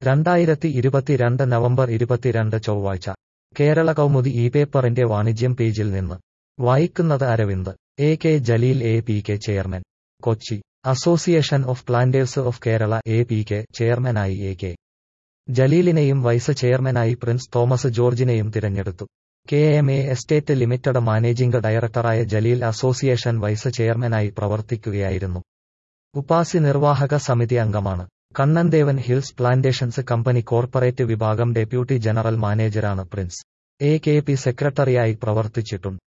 രണ്ടായിരത്തി ഇരുപത്തിരണ്ട് നവംബർ ഇരുപത്തിരണ്ട് ചൊവ്വാഴ്ച കേരള കൗമുദി ഈ പേപ്പറിന്റെ വാണിജ്യം പേജിൽ നിന്ന് വായിക്കുന്നത് Aravind A K Jaleel A P K chairman Kochi association of planters of Kerala A P K ചെയർമാനായി എ കെ ജലീലിനെയും വൈസ് ചെയർമാനായി പ്രിൻസ് തോമസ് ജോർജിനെയും തിരഞ്ഞെടുത്തു K M A estate limited managing ഡയറക്ടറായ ജലീൽ അസോസിയേഷൻ വൈസ് ചെയർമാനായി പ്രവർത്തിക്കുകയായിരുന്നു ഉപാസി നിർവാഹക സമിതി അംഗമാണ് Kannan Devan hills plantations company corporate വിഭാഗം ഡെപ്യൂട്ടി ജനറൽ മാനേജരാണ് പ്രിൻസ് എ കെ പി സെക്രട്ടറിയായി പ്രവർത്തിച്ചിട്ടുണ്ട്